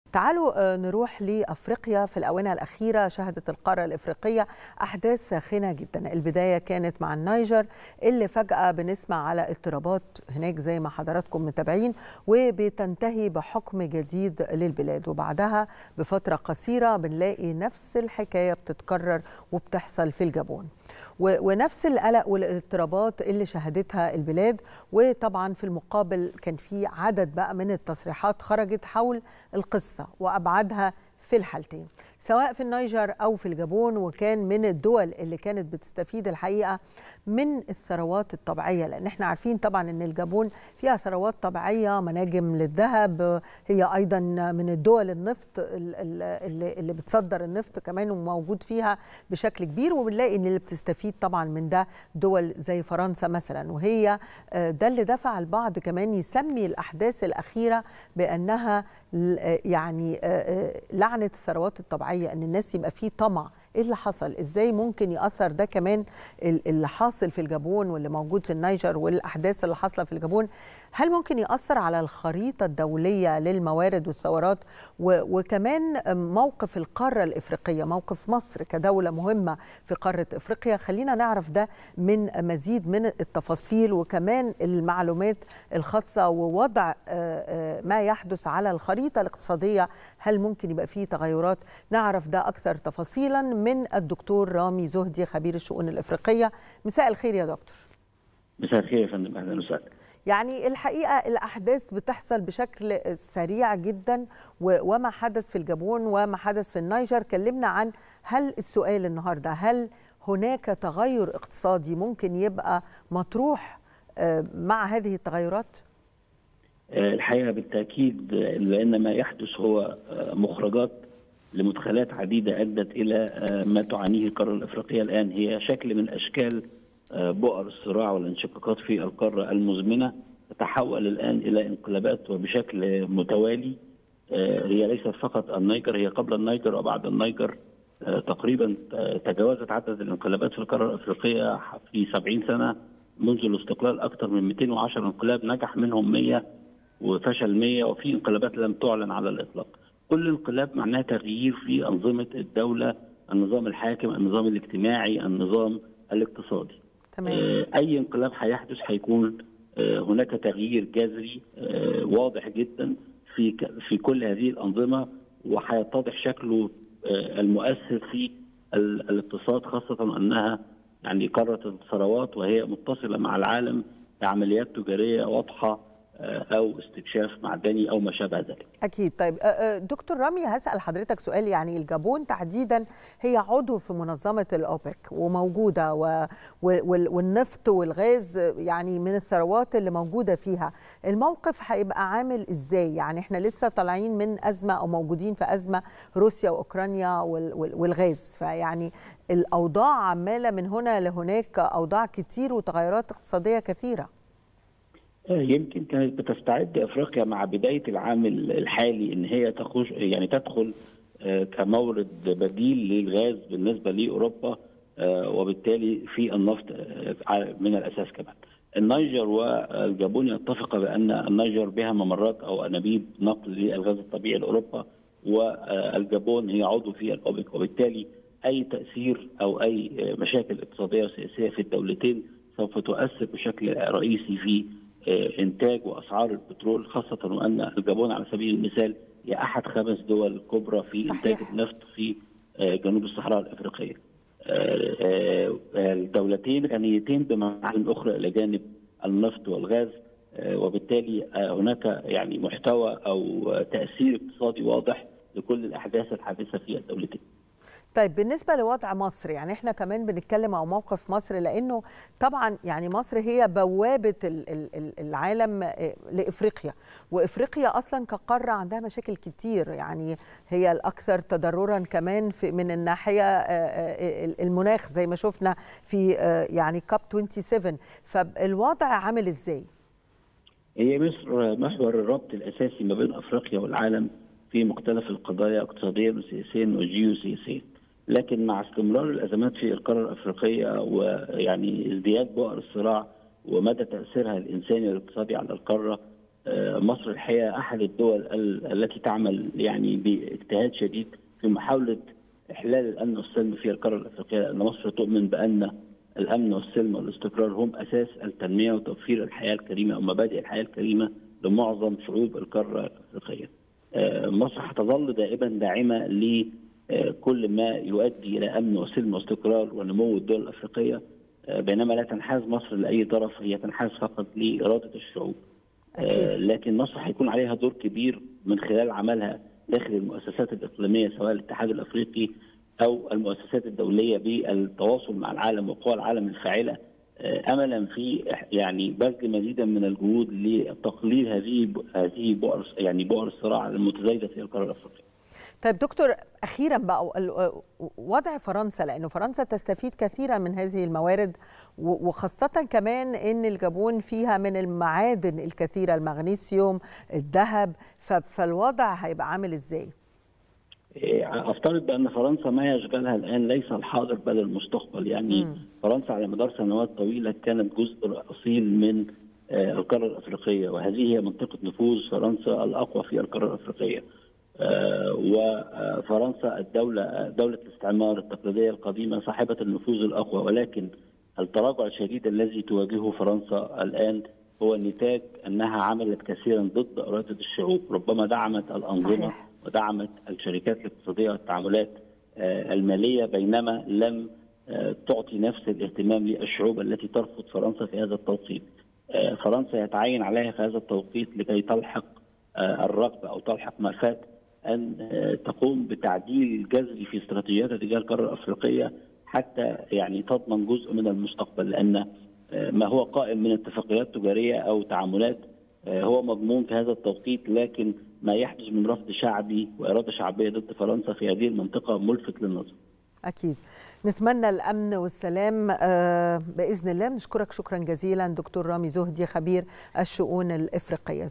تعالوا نروح لافريقيا في الاونه الاخيره شهدت القاره الافريقيه احداث ساخنه جدا البدايه كانت مع النيجر اللي فجاه بنسمع على اضطرابات هناك زي ما حضراتكم متابعين وبتنتهي بحكم جديد للبلاد وبعدها بفتره قصيره بنلاقي نفس الحكايه بتتكرر وبتحصل في الجابون ونفس القلق والاضطرابات اللي شهدتها البلاد وطبعا في المقابل كان في عدد بقى من التصريحات خرجت حول القصه وابعادها في الحالتين سواء في النيجر او في الجابون وكان من الدول اللي كانت بتستفيد الحقيقه من الثروات الطبيعيه لان احنا عارفين طبعا ان الجابون فيها ثروات طبيعيه مناجم للذهب هي ايضا من الدول النفط اللي, اللي بتصدر النفط كمان وموجود فيها بشكل كبير وبنلاقي ان اللي بتستفيد طبعا من ده دول زي فرنسا مثلا وهي ده اللي دفع البعض كمان يسمي الاحداث الاخيره بانها يعني لعنه الثروات الطبيعيه ان الناس يبقى فيه طمع ايه اللي حصل ازاي ممكن ياثر ده كمان اللي حاصل في الجابون واللي موجود في النيجر والاحداث اللي حاصله في الجابون هل ممكن ياثر على الخريطه الدوليه للموارد والثورات وكمان موقف القاره الافريقيه موقف مصر كدوله مهمه في قاره افريقيا خلينا نعرف ده من مزيد من التفاصيل وكمان المعلومات الخاصه ووضع ما يحدث على الخريطه الاقتصاديه هل ممكن يبقى فيه تغيرات نعرف ده اكثر تفاصيلا من الدكتور رامي زهدي خبير الشؤون الافريقيه مساء الخير يا دكتور مساء الخير يا فندم اهلا وسهلا يعني الحقيقه الاحداث بتحصل بشكل سريع جدا وما حدث في الجابون وما حدث في النيجر كلمنا عن هل السؤال النهارده هل هناك تغير اقتصادي ممكن يبقى مطروح مع هذه التغيرات؟ الحقيقه بالتاكيد لان ما يحدث هو مخرجات لمدخلات عديده ادت الى ما تعانيه القاره الافريقيه الان هي شكل من اشكال بؤر الصراع والانشقاقات في القاره المزمنه تتحول الان الى انقلابات وبشكل متوالي هي ليست فقط النيجر هي قبل النيجر وبعد النيجر تقريبا تجاوزت عدد الانقلابات في القاره الافريقيه في 70 سنه منذ الاستقلال اكثر من 210 انقلاب نجح منهم 100 وفشل 100 وفي انقلابات لم تعلن على الاطلاق. كل انقلاب معناه تغيير في انظمه الدوله، النظام الحاكم، النظام الاجتماعي، النظام الاقتصادي. تمام. اي انقلاب هيحدث هيكون هناك تغيير جذري واضح جدا في في كل هذه الانظمه وهيتضح شكله المؤثر في الاقتصاد خاصه انها يعني قاره الثروات وهي متصله مع العالم بعمليات تجاريه واضحه او استكشاف معدني او ما شابه ذلك. اكيد طيب دكتور رامي هسال حضرتك سؤال يعني الجابون تحديدا هي عضو في منظمه الاوبك وموجوده و... والنفط والغاز يعني من الثروات اللي موجوده فيها الموقف هيبقى عامل ازاي يعني احنا لسه طالعين من ازمه او موجودين في ازمه روسيا واوكرانيا وال... والغاز فيعني الاوضاع عماله من هنا لهناك اوضاع كتير وتغيرات اقتصاديه كثيره يمكن كانت بتستعد افريقيا مع بدايه العام الحالي ان هي تخش يعني تدخل كمورد بديل للغاز بالنسبه لاوروبا وبالتالي في النفط من الاساس كمان. النيجر والجابون يتفقا بان النيجر بها ممرات او انابيب نقل للغاز الطبيعي لاوروبا والجابون هي عضو في الاوبك وبالتالي اي تاثير او اي مشاكل اقتصاديه وسياسيه في الدولتين سوف تؤثر بشكل رئيسي في انتاج واسعار البترول خاصه وان الجابون على سبيل المثال هي احد خمس دول كبرى في صحيح. انتاج النفط في جنوب الصحراء الافريقيه. الدولتين غنيتين بمعادن اخرى الى جانب النفط والغاز وبالتالي هناك يعني محتوى او تاثير اقتصادي واضح لكل الاحداث الحادثه في الدولتين. طيب بالنسبه لوضع مصر يعني احنا كمان بنتكلم او موقف مصر لانه طبعا يعني مصر هي بوابه العالم لافريقيا وافريقيا اصلا كقاره عندها مشاكل كتير يعني هي الاكثر تضررا كمان في من الناحيه المناخ زي ما شفنا في يعني كاب 27 فالوضع عامل ازاي؟ هي مصر محور الربط الاساسي ما بين افريقيا والعالم في مختلف القضايا اقتصاديا وسياسيا وجيوسياسيا لكن مع استمرار الازمات في القاره الافريقيه ويعني ازدياد بؤر الصراع ومدى تاثيرها الانساني والاقتصادي على القاره مصر الحقيقه احد الدول التي تعمل يعني باجتهاد شديد في محاوله احلال الامن والسلم في القاره الافريقيه لان مصر تؤمن بان الامن والسلم والاستقرار هم اساس التنميه وتوفير الحياه الكريمه او مبادئ الحياه الكريمه لمعظم شعوب القاره الافريقيه. مصر هتظل دائما داعمه لكل ما يؤدي الى امن وسلم واستقرار ونمو الدول الافريقيه بينما لا تنحاز مصر لاي طرف هي تنحاز فقط لاراده الشعوب. أكيد. لكن مصر هيكون عليها دور كبير من خلال عملها داخل المؤسسات الاقليميه سواء الاتحاد الافريقي او المؤسسات الدوليه بالتواصل مع العالم وقوى العالم الفاعله املا في يعني بذل مزيدا من الجهود لتقليل هذه هذه بؤر يعني بؤر الصراع المتزايده في القاره الافريقيه. طيب دكتور اخيرا بقى وضع فرنسا لانه فرنسا تستفيد كثيرا من هذه الموارد وخاصه كمان ان الجابون فيها من المعادن الكثيره المغنيسيوم الذهب فالوضع هيبقى عامل ازاي؟ افترض بان فرنسا ما يشغلها الان ليس الحاضر بل المستقبل يعني م. فرنسا على مدار سنوات طويله كانت جزء اصيل من القاره الافريقيه وهذه هي منطقه نفوذ فرنسا الاقوى في القاره الافريقيه. وفرنسا الدولة دولة الاستعمار التقليدية القديمة صاحبة النفوذ الأقوى ولكن التراجع الشديد الذي تواجهه فرنسا الآن هو نتاج أنها عملت كثيرا ضد إرادة الشعوب ربما دعمت الأنظمة صحيح. ودعمت الشركات الاقتصادية والتعاملات المالية بينما لم تعطي نفس الاهتمام للشعوب التي ترفض فرنسا في هذا التوقيت فرنسا يتعين عليها في هذا التوقيت لكي تلحق الرغبة أو تلحق ما فات ان تقوم بتعديل جذري في استراتيجيات اتجاه القاره الافريقيه حتى يعني تضمن جزء من المستقبل لان ما هو قائم من اتفاقيات تجاريه او تعاملات هو مضمون في هذا التوقيت لكن ما يحدث من رفض شعبي واراده شعبيه ضد فرنسا في هذه المنطقه ملفت للنظر. اكيد. نتمنى الامن والسلام باذن الله نشكرك شكرا جزيلا دكتور رامي زهدي خبير الشؤون الافريقيه